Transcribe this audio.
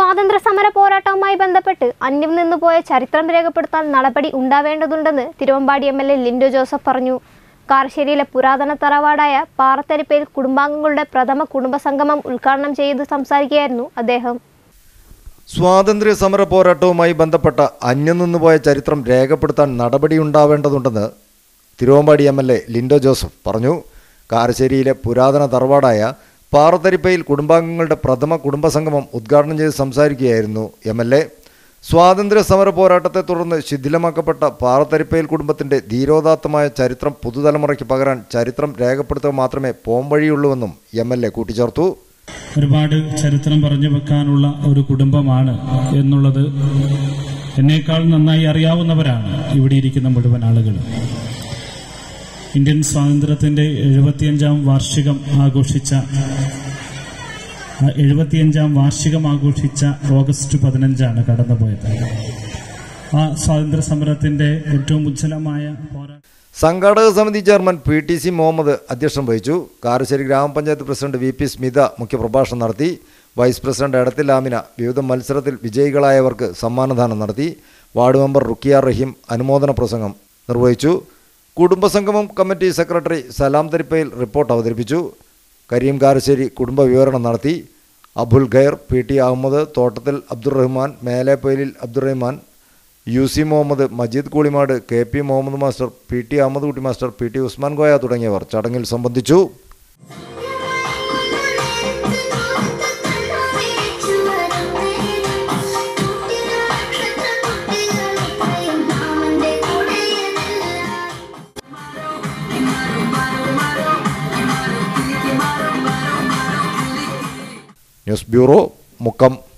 സ്വാതന്ത്ര്യ സമര പോരാട്ടവുമായി ബന്ധപ്പെട്ട് അന്യം നിന്നുപോയ ചരിത്രം രേഖപ്പെടുത്താൻ നടപടി ഉണ്ടാവേണ്ടതുണ്ടെന്ന് Thiruvambady M L A Lindo Joseph പറഞ്ഞു കാർശ്ശേരിയിലെ പുരാതന തറവാടായ പാറത്തരിപ്പയിൽ കുടുംബാംഗങ്ങളുടെ പ്രഥമ കുടുംബസംഗമം ഉദ്ഘാടനം ചെയ്ത് സംസാരിക്കുകയായിരുന്നു അദ്ദേഹം സ്വാതന്ത്ര്യ സമര പോരാട്ടവുമായി ബന്ധപ്പെട്ട അന്യം നിന്നുപോയ ചരിത്രം രേഖപ്പെടുത്താൻ നടപടിയുണ്ടാവേണ്ടതുണ്ടെന്ന് Thiruvambady M L A Lindo Joseph പറഞ്ഞു കാരശ്ശേരിയിലെ പുരാതന തറവാടായ പാറത്തരിപ്പയിൽ കുടുംബാംഗങ്ങളുടെ പ്രഥമ കുടുംബസംഗമം ഉദ്ഘാടനം ചെയ്ത് സംസാരിക്കുകയായിരുന്നു എം എൽ എ സ്വാതന്ത്ര്യ സമര പോരാട്ടത്തെ തുടർന്ന് ശിഥിലമാക്കപ്പെട്ട പാറത്തരിപ്പയിൽ കുടുംബത്തിന്റെ ധീരോദാത്തമായ ചരിത്രം പുതുതലമുറയ്ക്ക് പകരാൻ ചരിത്രം രേഖപ്പെടുത്തുക മാത്രമേ പോംവഴിയുള്ളൂവെന്നും എം എൽ എ കൂട്ടിച്ചേർത്തു ഒരുപാട് ചരിത്രം പറഞ്ഞു വെക്കാനുള്ള ഒരു കുടുംബമാണ് എന്നുള്ളത് എന്നേക്കാൾ നന്നായി അറിയാവുന്നവരാണ് ഇവിടെ ഇരിക്കുന്ന മുഴുവൻ ആളുകളും ഇന്ത്യൻ സ്വാതന്ത്ര്യത്തിന്റെ എഴുപത്തിയഞ്ചാം വാർഷികം ആഘോഷിച്ച ആ എഴുപത്തിയഞ്ചാം വാർഷികം ആഘോഷിച്ച ഓഗസ്റ്റ് പതിനഞ്ചാണ് കടന്നുപോയത് ആ സ്വാതന്ത്ര്യ സമരത്തിന്റെ ഏറ്റവും ഉജ്ജ്വലമായ പോരാട്ടം സംഘാടക സമിതി chairman P T C Muhammad അധ്യക്ഷം വഹിച്ചു കാരശ്ശേരി ഗ്രാമപഞ്ചായത്ത് പ്രസിഡന്റ് വി പി സ്മിത മുഖ്യപ്രഭാഷണം നടത്തി വൈസ് പ്രസിഡന്റ് എടത്തിൽ ആമിന വിവിധ മത്സരത്തിൽ വിജയികളായവർക്ക് സമ്മാനദാനം നടത്തി വാർഡ് മെമ്പർ റുക്കിയ റഹീം അനുമോദന പ്രസംഗം നിർവഹിച്ചു കുടുംബസംഗമം കമ്മിറ്റി സെക്രട്ടറി സലാം തരിപ്പയിൽ റിപ്പോർട്ട് അവതരിപ്പിച്ചു കരീം കാരശ്ശേരി കുടുംബ വിവരണം നടത്തി അബുൽ ഖൈർ പി ടി അഹമ്മദ് തോട്ടത്തിൽ അബ്ദുറഹ്മാൻ മേലേപ്പൊയിലിൽ Abdurahman U C Muhammad Majeed Koolimad K P Muhammad master P T Ahammed Kutty master P T Usman Koya തുടങ്ങിയവർ ചടങ്ങിൽ സംബന്ധിച്ചു ന്യൂസ് ബ്യൂറോ മുക്കം